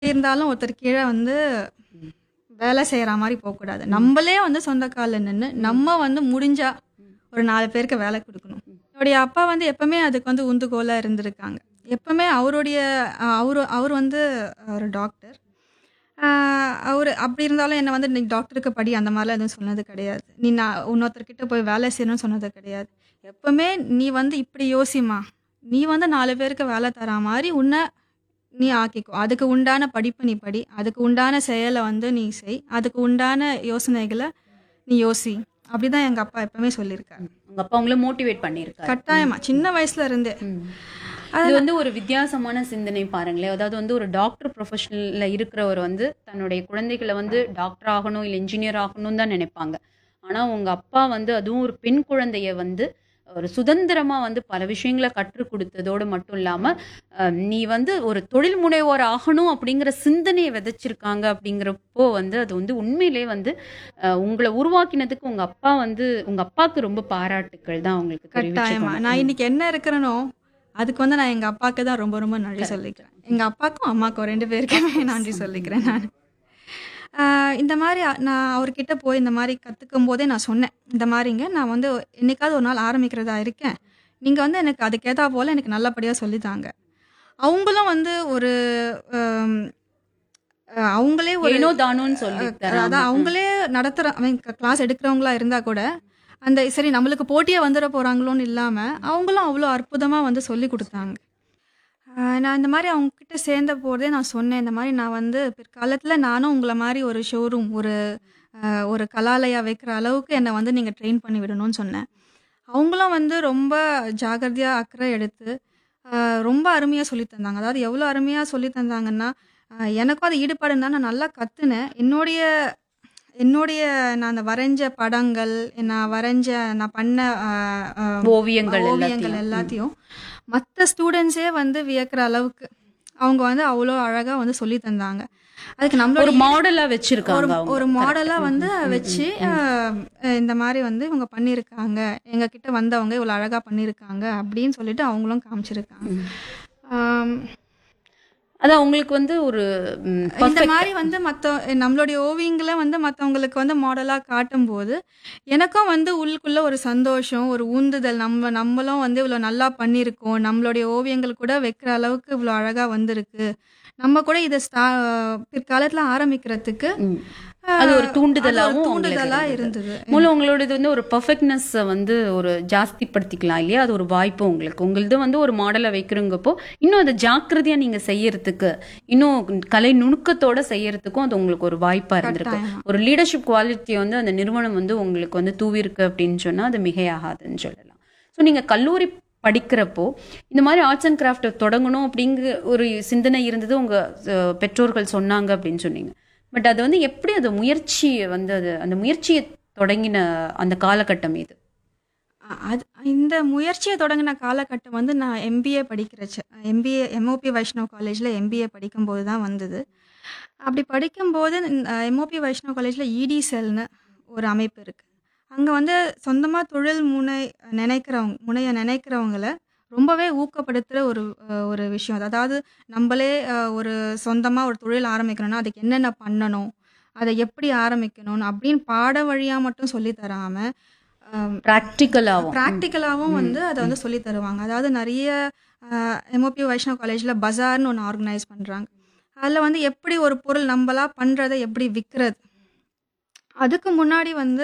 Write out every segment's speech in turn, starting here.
இருந்தாலும் ஒருத்தர் கீழே வந்து வேலை செய்யற மாதிரி போகக்கூடாது நம்மளே வந்து சொந்த காலில் நின்று நம்ம வந்து முடிஞ்சா ஒரு நாலு பேருக்கு வேலை கொடுக்கணும் என்னுடைய அப்பா வந்து எப்பவுமே அதுக்கு வந்து உந்துகோலா இருந்திருக்காங்க எப்பவுமே அவருடைய அஹ், அவரு அவர் வந்து ஒரு டாக்டர் அவர் அப்படி இருந்தாலும் என்னை வந்து நீ டாக்டருக்கு படி அந்த மாதிரிலாம் எதுவும் சொன்னது கிடையாது நீ நான் இன்னொருத்தர்கிட்ட போய் வேலை செய்யணும்னு சொன்னது கிடையாது எப்பவுமே நீ வந்து இப்படி யோசிமா நீ வந்து நாலு பேருக்கு வேலை தரா மாதிரி உன்னை நீ ஆக்கிக்கோ அதுக்கு உண்டான படிப்பு நீ படி அதுக்கு உண்டான செயலை வந்து நீ செய் அதுக்கு உண்டான யோசனைகளை நீ யோசி அப்படிதான் எங்க அப்பா எப்பவுமே சொல்லியிருக்காரு உங்க அப்பா உங்களை மோட்டிவேட் பண்ணியிருக்காரு கட்டாயமா சின்ன வயசுல இருந்தே ம். இது வந்து ஒரு வித்தியாசமான சிந்தனை பாருங்களேன் அதாவது வந்து ஒரு டாக்டர் ப்ரொஃபஷனல்ல இருக்கிறவர் வந்து தன்னுடைய குழந்தைகளை வந்து டாக்டர் ஆகணும் இல்லை இன்ஜினியர் ஆகணும் தான் நினைப்பாங்க ஆனா உங்க அப்பா வந்து அதுவும் ஒரு பெண் குழந்தைய வந்து ஒரு சுதந்திரமா வந்து பல விஷயங்களை கற்றுக் கொடுத்ததோடு மட்டும் இல்லாம அஹ், நீ வந்து ஒரு தொழில் முனைவோர் ஆகணும் அப்படிங்கிற சிந்தனையை விதைச்சிருக்காங்க அப்படிங்கிறப்போ வந்து அது வந்து உண்மையிலே வந்து அஹ், உங்களை உருவாக்கினதுக்கு உங்க அப்பா வந்து உங்க அப்பாவுக்கு ரொம்ப பாராட்டுக்கள் தான் உங்களுக்கு கட்டாயமா தெரிவிச்சுக்கணும். நான் இன்னைக்கு என்ன இருக்கிறேனோ அதுக்கு வந்து நான் எங்க அப்பாவுக்கு தான் ரொம்ப ரொம்ப நன்றி சொல்லிக்கிறேன் எங்க அப்பாக்கும் அம்மாக்கும் ரெண்டு பேருக்குமே நன்றி சொல்லிக்கிறேன் நான் ஆஹ் இந்த மாதிரி அ- நான் அவர்கிட்ட போய் இந்த மாதிரி கத்துக்கும் போதே நான் சொன்னேன் இந்த மாதிரிங்க நான் வந்து என்னைக்காவது ஒரு நாள் ஆரம்பிக்கிறதா இருக்கேன் நீங்க வந்து எனக்கு அதுக்கேத்தா போல எனக்கு நல்லபடியா சொல்லித்தாங்க அவங்களும் வந்து ஒரு ஆம், அஹ் அவங்களே ஒரு ஏனோ தானோன்னு சொல்லி தராம. அதான் அவங்களே நடத்துற கிளாஸ் எடுக்கிறவங்களா இருந்தா கூட அந்த சரி நம்மளுக்கு போட்டியே வந்துட போறாங்களோன்னு இல்லாம அவங்களும் அவ்வளோ அற்புதமா வந்து சொல்லி கொடுத்தாங்க ஆஹ் நான் இந்த மாதிரி அவங்க கிட்ட சேர்ந்த போதே நான் சொன்னேன் இந்த மாதிரி நான் வந்து பிற்காலத்துல நானும் உங்களை மாதிரி ஒரு ஷோரூம் ஒரு ஆஹ் ஒரு கலாலயா வைக்கிற அளவுக்கு என்னை வந்து நீங்க ட்ரெயின் பண்ணி விடணும்னு சொன்னேன் அவங்களும் வந்து ரொம்ப ஜாகிரதையா அக்கறை எடுத்து ஆஹ் ரொம்ப அருமையா சொல்லி தந்தாங்க அதாவது எவ்வளோ அருமையா சொல்லி தந்தாங்கன்னா ஆஹ் எனக்கும் அது ஈடுபாடு இருந்தால் நான் நல்லா கத்துனேன் என்னுடைய என்னுடைய நான் அந்த வரைஞ்ச படங்கள் நான் வரைஞ்ச நான் பண்ண ஆஹ் ஆஹ் ஓவியங்கள் ஓவியங்கள் எல்லாத்தையும். எல்லாத்தையும் மற்ற ஸ்டூடெண்ட்ஸே வந்து வியக்கிற அளவுக்கு அவங்க வந்து அவ்வளோ அழகா வந்து சொல்லி தந்தாங்க அதுக்கு ஒரு நம்மளோட மாடலா வச்சிருக்காங்க ஒரு அவங்க. ஒரு மாடலா Correct. வந்து ம், ம், வச்சு ம், ம். ஆஹ் இந்த மாதிரி வந்து இவங்க பண்ணியிருக்காங்க எங்க கிட்ட வந்தவங்க இவ்வளவு அழகா பண்ணியிருக்காங்க அப்படின்னு சொல்லிட்டு அவங்களும் காமிச்சிருக்காங்க ம். ஆம், அதான் உங்களுக்கு வந்து ஒரு ம், இந்த perfect- மாதிரி வந்து மத்த நம்மளுடைய ஓவியங்களை வந்து மத்தவங்களுக்கு வந்து மாடலா காட்டும் போது எனக்கும் வந்து உள்ளுக்குள்ள ஒரு சந்தோஷம் ஒரு ஊந்துதல் நம்ம நம்மளும் வந்து இவ்வளவு நல்லா பண்ணியிருக்கோம் நம்மளுடைய ஓவியங்கள் கூட வைக்கிற அளவுக்கு இவ்வளவு அழகா வந்திருக்கு நம்ம கூட இதை ஸ்டா- பிற்காலத்துல ஆரம்பிக்கிறதுக்கு ம். அது ஒரு ஆஹ், தூண்டுதலாவும் அது ஒரு உங்களுக்கு தூண்டுதலா இருந்தது. இருந்தது மூலம் உங்களோடது வந்து ஒரு பர்ஃபெக்ட்னஸ் வந்து ஒரு ஜாஸ்திப்படுத்திக்கலாம் இல்லையா அது ஒரு வாய்ப்பு உங்களுக்கு உங்களது வந்து ஒரு மாடலை வைக்கிறங்கப்போ இன்னும் அதை ஜாக்கிரதையா நீங்க செய்யறதுக்கு இன்னும் கலை நுணுக்கத்தோட செய்யறதுக்கும் அது உங்களுக்கு ஒரு வாய்ப்பா இருந்திருக்கு கட்டாயமா. ஒரு லீடர்ஷிப் குவாலிட்டி வந்து அந்த நிறுவனம் வந்து உங்களுக்கு வந்து தூவிருக்கு அப்படின்னு சொன்னா அது மிகையாகாதுன்னு சொல்லலாம் ஸோ நீங்க கல்லூரி படிக்கிறப்போ இந்த மாதிரி ஆர்ட்ஸ் அண்ட் கிராஃப்ட் தொடங்கணும் அப்படிங்கிற ஒரு சிந்தனை இருந்தது உங்க அஹ், பெற்றோர்கள் சொன்னாங்க அப்படின்னு சொன்னீங்க பட் அது வந்து எப்படி அது முயற்சி வந்து அது அந்த முயற்சியை தொடங்கின அந்த காலகட்டம் இது அ- அது இந்த முயற்சியை தொடங்கின காலகட்டம் வந்து நான் எம்பிஏ படிக்கிறச்ச எம்பிஏ எம்ஓபி வைஷ்ணவ் காலேஜில் எம்பிஏ படிக்கும்போது தான் வந்தது அப்படி படிக்கும்போது எம்ஓபி வைஷ்ணவ் காலேஜில் இடி செல்னு ஒரு அமைப்பு இருக்குது அங்கே வந்து சொந்தமாக தொழில் முனை நினைக்கிறவங்க முனைய நினைக்கிறவங்கள ரொம்பவே ஊக்கப்படுத்துகிற ஒரு அஹ், ஒரு விஷயம் அது. அதாவது நம்மளே அஹ், ஒரு சொந்தமாக ஒரு தொழில் ஆரம்பிக்கணும்னா அதுக்கு என்னென்ன பண்ணணும் அதை எப்படி ஆரம்பிக்கணும் அப்படின்னு பாட வழியாக மட்டும் சொல்லி தராமல் ப்ராக்டிக்கலாகவும் ப்ராக்டிக்கலாகவும் வந்து அதை வந்து சொல்லி தருவாங்க அதாவது நிறைய எம்ஓபி வைஷ்ணவ் காலேஜில் பஜார்னு ஒன்று ஆர்கனைஸ் பண்ணுறாங்க அதில் வந்து எப்படி ஒரு பொருள் நம்மளா பண்ணுறதை எப்படி விற்கிறது அதுக்கு முன்னாடி வந்து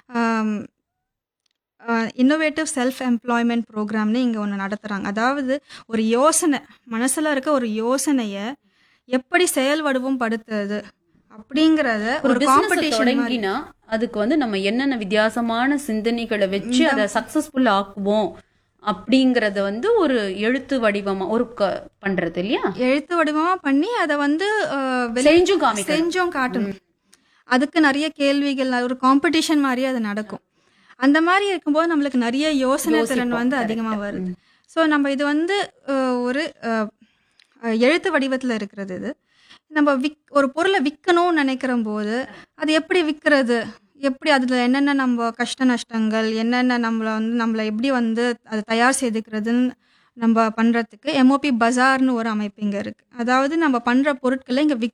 இன்னோவேட்டிவ் செல்ஃப் எம்ப்ளாய்மெண்ட் ப்ரோக்ராம்னு இங்கே ஒன்று நடத்துகிறாங்க அதாவது ஒரு யோசனை மனசில் இருக்க ஒரு யோசனையை எப்படி செயல் வடிவம் படுத்துறது அப்படிங்கிறத ஒரு ஒரு பிசினஸ் காம்படிஷன் மாதிரி தொடங்கினா அதுக்கு வந்து நம்ம என்னென்ன வித்தியாசமான சிந்தனைகளை வச்சு அதை சக்சஸ்ஃபுல் ஆக்குவோம் அப்படிங்கறத வந்து ஒரு எழுத்து வடிவமா ஒரு க- பண்றது இல்லையா எழுத்து வடிவமா பண்ணி அதை வந்து அஹ், வெளி- செஞ்சும் காமிக்கணும் செஞ்சும் காட்டணும் அதுக்கு நிறைய கேள்விகள் ஒரு காம்படிஷன் மாதிரி அது நடக்கும் அந்த மாதிரி இருக்கும்போது நம்மளுக்கு நிறைய யோசனை திறன் யோசிப்போம், வந்து correct. அதிகமா வருது ம். ஸோ நம்ம இது வந்து அஹ், ஒரு அஹ், அஹ், எழுத்து வடிவத்தில் இருக்கிறது இது நம்ம விக் ஒரு பொருளை விற்கணும்னு நினைக்கிற போது அது எப்படி விற்கிறது எப்படி அதில் என்னென்ன நம்ம கஷ்ட நஷ்டங்கள் என்னென்ன நம்மளை வந்து நம்மளை எப்படி வந்து அதை தயார் செய்துக்கிறதுன்னு நம்ம பண்ணுறதுக்கு எம்ஓபி பஜார்னு ஒரு அமைப்பு இங்கே இருக்குது அதாவது நம்ம பண்ணுற பொருட்களை இங்கே விக்